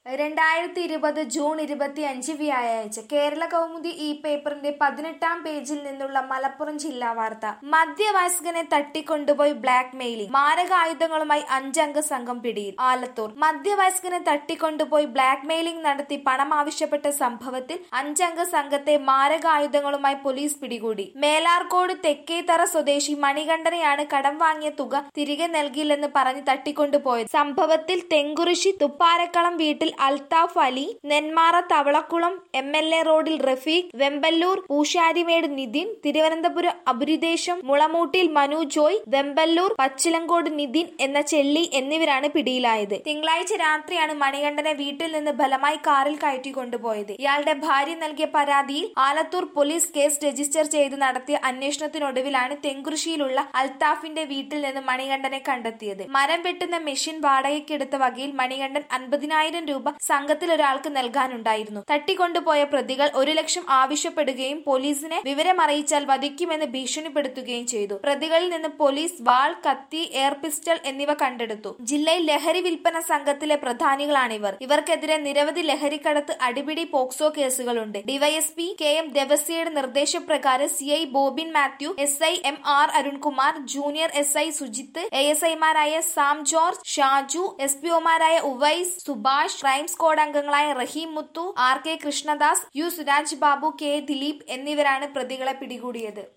രണ്ടായിരത്തി ഇരുപത് ജൂൺ ഇരുപത്തി അഞ്ച് വ്യാഴാഴ്ച കേരള കൗമുദി ഈ പേപ്പറിന്റെ പതിനെട്ടാം പേജിൽ നിന്നുള്ള മലപ്പുറം ജില്ലാ വാർത്ത മധ്യവയസ്കനെ തട്ടിക്കൊണ്ടുപോയി ബ്ലാക്ക് മെയിലിംഗ് മാരകായുധങ്ങളുമായി അഞ്ചംഗ സംഘം പിടിയിൽ ആലത്തൂർ മധ്യവയസ്കനെ തട്ടിക്കൊണ്ടുപോയി ബ്ലാക്ക് മെയിലിംഗ് നടത്തി പണം ആവശ്യപ്പെട്ട സംഭവത്തിൽ അഞ്ചംഗ സംഘത്തെ മാരകായുധങ്ങളുമായി പോലീസ് പിടികൂടി മേലാർക്കോട് തെക്കേത്തറ സ്വദേശി മണികണ്ഠനെയാണ് കടം വാങ്ങിയ തുക തിരികെ നൽകിയില്ലെന്ന് പറഞ്ഞ് തട്ടിക്കൊണ്ടുപോയത് സംഭവത്തിൽ തെങ്കുറിശി തുപ്പാരക്കളം വീട്ടിൽ Althaf Ali Nenmara Thavalakkulam M L A റോഡിൽ റഫീഖ് വെമ്പല്ലൂർ പൂശാരിമേട് നിതിൻ തിരുവനന്തപുരം അപുരിദേശം മുളമൂട്ടിൽ മനു ജോയ് വെമ്പല്ലൂർ പച്ചിലങ്കോട് നിതിൻ എന്ന ചെല്ലി എന്നിവരാണ് പിടിയിലായത് തിങ്കളാഴ്ച രാത്രിയാണ് മണികണ്ഠനെ വീട്ടിൽ നിന്ന് ബലമായി കാറിൽ കയറ്റി കൊണ്ടുപോയത് ഇയാളുടെ ഭാര്യ നൽകിയ പരാതിയിൽ ആലത്തൂർ പോലീസ് കേസ് രജിസ്റ്റർ ചെയ്ത് നടത്തിയ അന്വേഷണത്തിനൊടുവിലാണ് തെങ്കുറിശിയിലുള്ള അൽത്താഫിന്റെ വീട്ടിൽ നിന്ന് മണികണ്ഠനെ കണ്ടെത്തിയത് മരം വെട്ടുന്ന മെഷീൻ വാടകയ്ക്കെടുത്ത വകയിൽ മണികണ്ഠൻ അൻപതിനായിരം രൂപ സംഘത്തിൽ ഒരാൾക്ക് നൽകാനുണ്ടായിരുന്നു തട്ടിക്കൊണ്ടുപോയ പ്രതികൾ ഒരു ലക്ഷം ആവശ്യപ്പെടുകയും പോലീസിനെ വിവരമറിയിച്ചാൽ വധിക്കുമെന്ന് ഭീഷണിപ്പെടുത്തുകയും ചെയ്തു പ്രതികളിൽ നിന്ന് പോലീസ് വാൾ കത്തി എയർ പിസ്റ്റൾ എന്നിവ കണ്ടെടുത്തു ജില്ലയിൽ ലഹരി വിൽപ്പന സംഘത്തിലെ പ്രധാനികളാണിവർ ഇവർക്കെതിരെ നിരവധി ലഹരിക്കടത്ത് അടിപിടി പോക്സോ കേസുകളുണ്ട് ഡിവൈഎസ്പി കെ എം ദേവസ്യയുടെ നിർദ്ദേശപ്രകാരം C I Bobin Mathew S I M R Arunkumar junior S I Sujith A S ഐമാരായ Sam George Shaju S P ഒമാരായ ഉവൈസ് സുഭാഷ് ക്രൈം സ്ക്വാഡ് അംഗങ്ങളായ Rahim Muthu R K Krishnadas U Suraj Babu K Dileep എന്നിവരാണ് പ്രതികളെ പിടികൂടിയത്